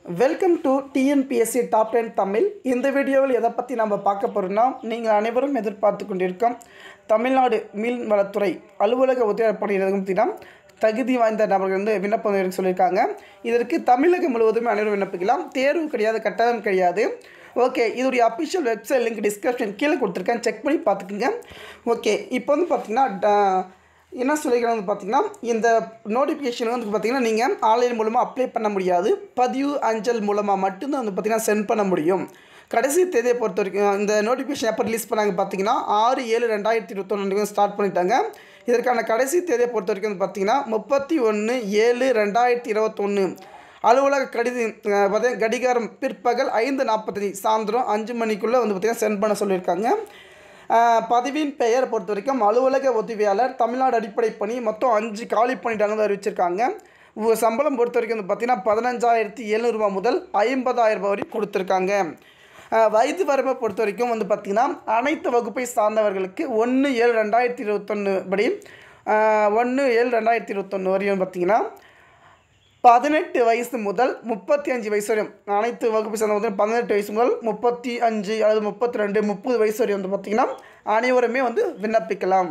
welcome to TNPSC top ten Tamil இந்த வீடியோவில் எதை பற்றி நம்ம பார்க்க போகிறோம்னா நீங்கள் அனைவரும் எதிர்பார்த்து கொண்டிருக்கும் தமிழ்நாடு மீன்வளத்துறை அலுவலக உத்தியோக பணியிடம் பார்த்தீங்கன்னா தகுதி வாய்ந்த நபர்கள் வந்து விண்ணப்பம் இருக்கு சொல்லியிருக்காங்க இதற்கு தமிழகம் முழுவதுமே அனைவரும் விண்ணப்பிக்கலாம் தேர்வு கிடையாது கட்டணம் கிடையாது ஓகே இதோடைய அஃபிஷியல் வெப்சைட் லிங்க் டிஸ்கிரிப்ஷன் கீழே கொடுத்துருக்கேன் செக் பண்ணி பார்த்துக்குங்க ஓகே இப்போ வந்து பார்த்தீங்கன்னா ட- என்ன சொல்லிக்கிறாங்க வந்து பார்த்தீங்கன்னா இந்த நோட்டிஃபிகேஷன் வந்து பார்த்தீங்கன்னா நீங்கள் ஆன்லைன் மூலமாக அப்ளை பண்ண முடியாது பதிவு அஞ்சல் மூலமாக மட்டும்தான் வந்து பார்த்தீங்கன்னா சென்ட் பண்ண முடியும் கடைசி தேதியை பொறுத்த வரைக்கும் இந்த நோட்டிஃபிகேஷன் எப்போ ரிலீஸ் பண்ணாங்க பார்த்தீங்கன்னா ஆறு ஏழு ரெண்டாயிரத்தி இருபத்தொன்று ஸ்டார்ட் பண்ணிட்டாங்க இதற்கான கடைசி தேதியை பொறுத்த வரைக்கும் வந்து பார்த்தீங்கன்னா முப்பத்தி ஒன்று ஏழு ரெண்டாயிரத்தி இருபத்தொன்று அலுவலக கடித அஹ், பார்த்தீங்கன்னா கடிகாரம் பிற்பகல் ஐந்து நாற்பத்தஞ்சு சாயந்தரம் அஞ்சு மணிக்குள்ளே வந்து பார்த்தீங்கன்னா சென்ட் பண்ண சொல்லியிருக்காங்க ஆஹ் பதவியின் பெயர் பொறுத்த வரைக்கும் அலுவலக உதவியாளர் தமிழ்நாடு அடிப்படை பணி மொத்தம் அஞ்சு காலி பணியிடங்கள் வந்து அறிவிச்சிருக்காங்க உ- சம்பளம் பொறுத்த வரைக்கும் வந்து பார்த்தீங்கன்னா பதினஞ்சாயிரத்தி எழுநூறுபா முதல் ஐம்பதாயிரம் ரூபாய் வரை கொடுத்துருக்காங்க ஆஹ் வயது வரம்பை பொறுத்த வரைக்கும் வந்து பார்த்திங்கன்னா அனைத்து வகுப்பை சார்ந்தவர்களுக்கு ஒன்று ஏழு ரெண்டாயிரத்தி இருபத்தொன்று படி ஒன்று ஏழு ரெண்டாயிரத்தி இருபத்தொன்று வரையும் பார்த்தீங்கன்னா பதினெட்டு வயசு முதல் முப்பத்தி அஞ்சு வயசு வரையும் அனைத்து வகுப்பு சேர்ந்த முதல் பதினெட்டு வயசு முதல் முப்பத்தி அஞ்சு அல்லது முப்பத்தி ரெண்டு முப்பது வயசு வரையும் வந்து பார்த்திங்கன்னா அனைவருமே வந்து விண்ணப்பிக்கலாம்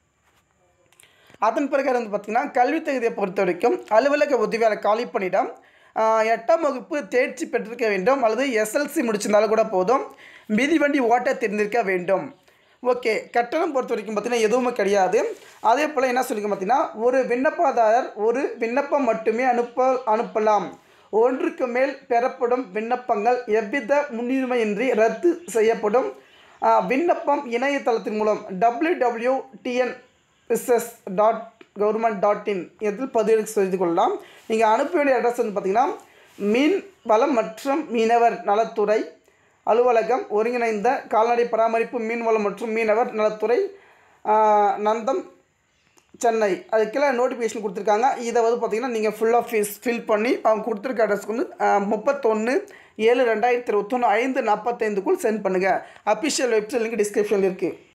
அதன் பிறகு வந்து பார்த்திங்கன்னா கல்வி தகுதியை பொறுத்த வரைக்கும் அலுவலக உதவியாளர் காலி பணியிடம் ஆஹ், எட்டாம் வகுப்பு தேர்ச்சி பெற்றிருக்க வேண்டும் அல்லது எஸ்எல்சி முடிச்சிருந்தாலும் கூட போதும் மிதிவண்டி ஓட்ட தெரிந்திருக்க வேண்டும் ஓகே கட்டணம் பொறுத்த வரைக்கும் பார்த்தீங்கன்னா எதுவுமே கிடையாது அதே போல் என்ன சொல்லிக்க பார்த்தீங்கன்னா ஒரு விண்ணப்பதாரர் ஒரு விண்ணப்பம் மட்டுமே அனுப்ப அனுப்பலாம் ஒன்றுக்கு மேல் பெறப்படும் விண்ணப்பங்கள் எவ்வித முன்னுரிமையின்றி ரத்து செய்யப்படும் ஆஹ், விண்ணப்பம் இணையதளத்தின் மூலம் W W TN PSC dot government dot in இதில் பதிவு செய்து கொள்ளலாம் நீங்கள் அனுப்ப வேண்டிய அட்ரஸ் வந்து பார்த்தீங்கன்னா மீன் வளம் மற்றும் மீனவர் நலத்துறை அலுவலகம் ஒருங்கிணைந்த கால்நடை பராமரிப்பு மீன்வளம் மற்றும் மீனவர் நலத்துறை ஆஹ், நந்தம் சென்னை அதுக்கெல்லாம் நோட்டிஃபிகேஷன் கொடுத்துருக்காங்க இதை வந்து பார்த்தீங்கன்னா நீங்கள் ஃபுல்லாக ஃபீஸ் ஃபில் பண்ணி அவங்க கொடுத்துருக்க அட்ரஸ்க்கு வந்து முப்பத்தொன்று ஏழு ரெண்டாயிரத்தி இருபத்தொன்று ஐந்து நாற்பத்தைந்துக்குள் சென்ட் பண்ணுங்கள் அஃபிஷியல் வெப்சைட் லிங்க் டிஸ்கிரிப்ஷனில் இருக்குது